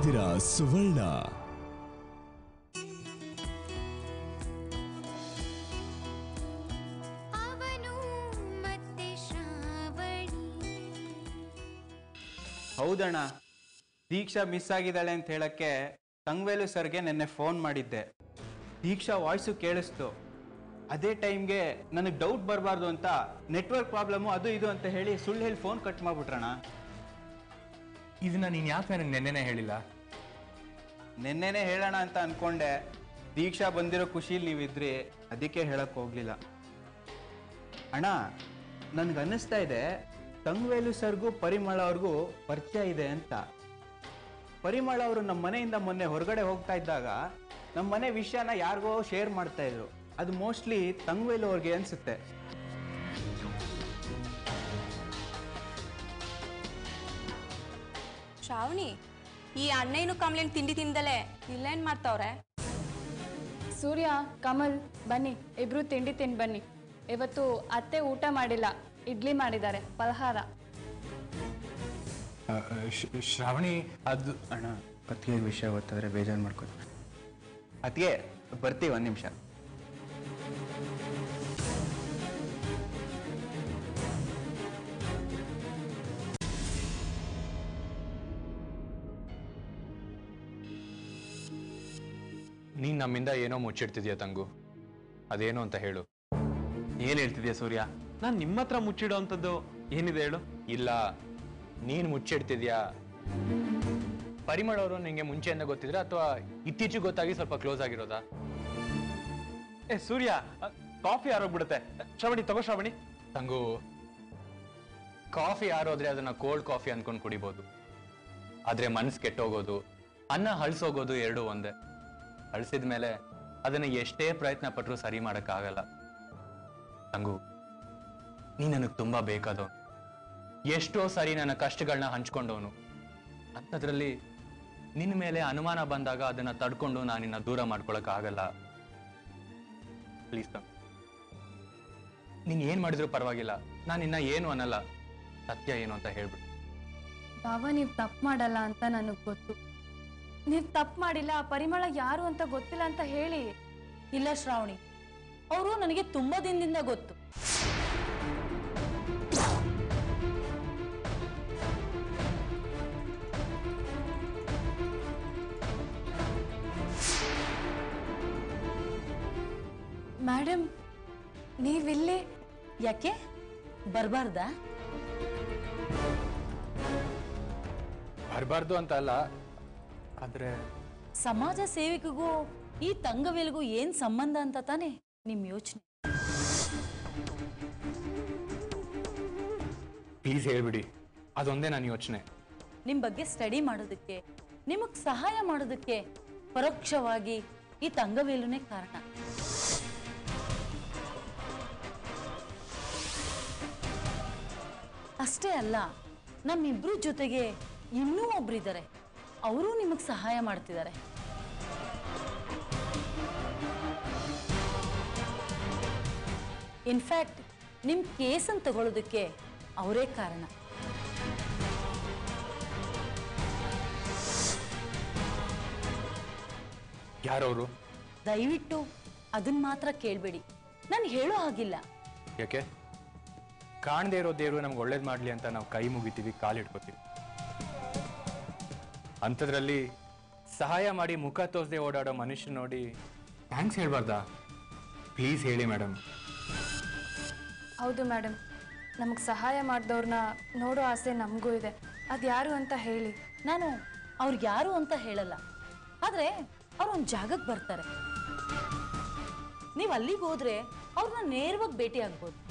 ನೋಡ್ತಿದ್ದೀರಾ ಸುವರ್ಣ ಅವನು ಮತ್ತೆ ಶ್ರಾವಣಿ ಹೌದಣ್ಣ ದೀಕ್ಷಾ ಮಿಸ್ ಆಗಿದ್ದಾಳೆ ಅಂತ ಹೇಳಕ್ಕೆ ತಂಗ್ವೇಲು ಸರ್ಗೆ ನೆನ್ನೆ ಫೋನ್ ಮಾಡಿದ್ದೆ ದೀಕ್ಷಾ ವಾಯ್ಸು ಕೇಳಿಸ್ತು ಅದೇ ಟೈಮ್ಗೆ ನನಗೆ ಡೌಟ್ ಬರಬಾರ್ದು ಅಂತ ನೆಟ್ವರ್ಕ್ ಪ್ರಾಬ್ಲಮ್ಮು ಅದು ಇದು ಅಂತ ಹೇಳಿ ಸುಳ್ಳು ಹೇಳಿ ಫೋನ್ ಕಟ್ ಮಾಡ್ಬಿಟ್ರಣ ಇದನ್ನ ನೀನ್ ಯಾಕೆ ನನಗೆ ನೆನ್ನೆನೇ ಹೇಳಿಲ್ಲ ನೆನ್ನೆನೇ ಹೇಳೋಣ ಅಂತ ಅನ್ಕೊಂಡೆ ದೀಕ್ಷಾ ಬಂದಿರೋ ಖುಷಿಲಿ ನೀವಿದ್ರಿ ಅದಕ್ಕೆ ಹೇಳಕ್ ಹೋಗ್ಲಿಲ್ಲ ಅಣ್ಣ ನನ್ಗೆ ಅನ್ನಿಸ್ತಾ ಇದೆ ತಂಗ್ವೇಲು ಸರ್ಗೂ ಪರಿಮಳ ಅವ್ರಿಗೂ ಪರಿಚಯ ಇದೆ ಅಂತ ಪರಿಮಳ ಅವರು ನಮ್ಮ ಮನೆಯಿಂದ ಮೊನ್ನೆ ಹೊರಗಡೆ ಹೋಗ್ತಾ ಇದ್ದಾಗ ನಮ್ಮ ಮನೆ ವಿಷಯನ ಯಾರಿಗೋ ಶೇರ್ ಮಾಡ್ತಾ ಇದ್ರು ಅದು ಮೋಸ್ಟ್ಲಿ ತಂಗ್ವೇಲು ಅವ್ರಿಗೆ ಅನ್ಸುತ್ತೆ ಶ್ರಾವಣಿ ಈ ಅಣ್ಣಯ್ಯನು ಕಂಪ್ಲೇಂಟ್ ತಿಂಡಿ ತಿಂದಲೆ ಇಲ್ಲೇನ್ ಮಾಡ್ತಾವ್ರೆ ಸೂರ್ಯ ಕಮಲ್ ಬನ್ನಿ ಇಬ್ರು ತಿಂಡಿ ತಿಂದು ಬನ್ನಿ ಇವತ್ತು ಅತ್ತೆ ಊಟ ಮಾಡಿಲ್ಲ ಇಡ್ಲಿ ಮಾಡಿದ್ದಾರೆ ಫಲಹಾರ ಆ, ಶ್ರ- ಶ್ರಾವಣಿ ಅದು ಅಣ್ಣ ಅತ್ತಿಗೆ ವಿಷಯ ಗೊತ್ತಾದ್ರೆ ಬೇಜಾರು ಮಾಡ್ಕೊತ ಅತ್ತಿಗೆ ಬರ್ತೀವಿ ಒಂದು ನಿಮಿಷ ನೀನ್ ನಮ್ಮಿಂದ ಏನೋ ಮುಚ್ಚಿಡ್ತಿದ್ಯಾ ತಂಗು ಅದೇನು ಅಂತ ಹೇಳು ಏನ್ ಹೇಳ್ತಿದ್ಯಾ ಸೂರ್ಯ ನಾನ್ ನಿಮ್ಮ ಹತ್ರ ಮುಚ್ಚಿಡೋ ಅಂಥದ್ದು ಏನಿದೆ ಹೇಳು ಇಲ್ಲ ನೀನ್ ಮುಚ್ಚಿಡ್ತಿದ್ಯಾ ಪರಿಮಳ ಅವರು ನಿಂಗೆ ಮುಂಚೆಯಿಂದ ಗೊತ್ತಿದ್ರ ಅಥವಾ ಇತ್ತೀಚೆಗೆ ಗೊತ್ತಾಗಿ ಸ್ವಲ್ಪ ಕ್ಲೋಸ್ ಆಗಿರೋದಾ ಏ ಸೂರ್ಯ ಕಾಫಿ ಆರೋಗ್ಬಿಡುತ್ತೆ ಶ್ರವಣಿ ತಗೋ ಶ್ರವಣಿ ತಂಗು ಕಾಫಿ ಆರೋದ್ರೆ ಅದನ್ನ ಕೋಲ್ಡ್ ಕಾಫಿ ಅನ್ಕೊಂಡ್ ಕುಡಿಬೋದು ಆದ್ರೆ ಮನ್ಸ್ ಕೆಟ್ಟೋಗೋದು ಅನ್ನ ಹಳ್ಸೋಗೋದು ಎರಡು ಒಂದೇ ಹಳ್ಸಿದ ಮೇಲೆ ಅದನ್ನ ಎಷ್ಟೇ ಪ್ರಯತ್ನ ಪಟ್ಟರು ಸರಿ ಮಾಡಕ್ಕಾಗಲ್ಲ ತಂಗು ನೀ ನನಗ್ ತುಂಬಾ ಬೇಕಾದವನು ಎಷ್ಟೋ ಸರಿ ನನ್ನ ಕಷ್ಟಗಳನ್ನ ಹಂಚ್ಕೊಂಡವನು ಅಂಥದ್ರಲ್ಲಿ ನಿನ್ನ ಮೇಲೆ ಅನುಮಾನ ಬಂದಾಗ ಅದನ್ನ ತಡ್ಕೊಂಡು ನಾನು ನಿನ್ನ ದೂರ ಮಾಡ್ಕೊಳಕ್ ಆಗಲ್ಲ ಪ್ಲೀಸ್ ತಂಗು ನೀನ್ ಏನ್ ಮಾಡಿದ್ರು ಪರವಾಗಿಲ್ಲ ನಾನು ಇನ್ನ ಏನು ಅನ್ನಲ್ಲ ಸತ್ಯ ಏನು ಅಂತ ಹೇಳ್ಬಿಡು ಬಾವ ನೀವು ತಪ್ಪು ಮಾಡಲ್ಲ ಅಂತ ನನಗೆ ಗೊತ್ತು ನೀವು ತಪ್ಪು ಮಾಡಿಲ್ಲ ಆ ಪರಿಮಳ ಯಾರು ಅಂತ ಗೊತ್ತಿಲ್ಲ ಅಂತ ಹೇಳಿ ಇಲ್ಲ ಶ್ರಾವಣಿ ಅವರು ನನಗೆ ತುಂಬಾ ದಿನದಿಂದ ಗೊತ್ತು ಮೇಡಮ್ ನೀವಿಲ್ಲಿ ಯಾಕೆ ಬರ್ಬಾರ್ದಾ ಬರಬಾರ್ದು ಅಂತ ಅಲ್ಲ ಆದ್ರೆ ಸಮಾಜ ಸೇವಕಿಗೂ ಈ ತಂಗವೇಲ್ಗೂ ಏನ್ ಸಂಬಂಧ ಅಂತ ತಾನೇ ನಿಮ್ ಯೋಚನೆ ಪ್ಲೀಸ್ ಹೇಳ್ಬಿಡಿ ಅದೊಂದೇ ನನ್ನ ಯೋಚನೆ ನಿಮ್ ಬಗ್ಗೆ ಸ್ಟಡಿ ಮಾಡೋದಕ್ಕೆ ನಿಮಗ್ ಸಹಾಯ ಮಾಡೋದಕ್ಕೆ ಪರೋಕ್ಷವಾಗಿ ಈ ತಂಗವೇಲುನೇ ಕಾರಣ ಅಷ್ಟೇ ಅಲ್ಲ ನಮ್ಮಿಬ್ರು ಜೊತೆಗೆ ಇನ್ನೂ ಒಬ್ರಿದ್ದಾರೆ ಅವರು ನಿಮಗ್ ಸಹಾಯ ಮಾಡ್ತಿದ್ದಾರೆ ಇನ್ಫ್ಯಾಕ್ಟ್ ನಿಮ್ ಕೇಸನ್ನು ತಗೊಳ್ಳೋದಕ್ಕೆ ಅವರೇ ಕಾರಣ ಯಾರವರು ದಯವಿಟ್ಟು ಅದನ್ನ ಮಾತ್ರ ಕೇಳಬೇಡಿ ನಾನು ಹೇಳೋ ಹಾಗಿಲ್ಲ ಯಾಕೆ ಕಾಣದೇ ಇರೋ ದೇವರು ನಮ್ಗೆ ಒಳ್ಳೇದು ಮಾಡಲಿ ಅಂತ ನಾವು ಕೈ ಮುಗಿತೀವಿ ಕಾಲಿಡ್ಕೋತೀವಿ ಅಂಥದ್ರಲ್ಲಿ ಸಹಾಯ ಮಾಡಿ ಮುಖ ತೋರ್ಸದೆ ಓಡಾಡೋ ಮನುಷ್ಯ ನೋಡಿ ಥ್ಯಾಂಕ್ಸ್ ಹೇಳ್ಬಾರ್ದಾ ಪ್ಲೀಸ್ ಹೇಳಿ ಮೇಡಮ್ ಹೌದು ಮೇಡಮ್ ನಮಗೆ ಸಹಾಯ ಮಾಡಿದವ್ರನ್ನ ನೋಡೋ ಆಸೆ ನಮಗೂ ಇದೆ ಅದು ಯಾರು ಅಂತ ಹೇಳಿ ನಾನು ಅವ್ರು ಯಾರು ಅಂತ ಹೇಳಲ್ಲ ಆದ್ರೆ ಅವ್ರು ಒಂದು ಜಾಗಕ್ಕೆ ಬರ್ತಾರೆ ನೀವು ಅಲ್ಲಿಗೆ ಹೋದ್ರೆ ಅವ್ರನ್ನ ನೇರವಾಗಿ ಭೇಟಿ ಆಗ್ಬೋದು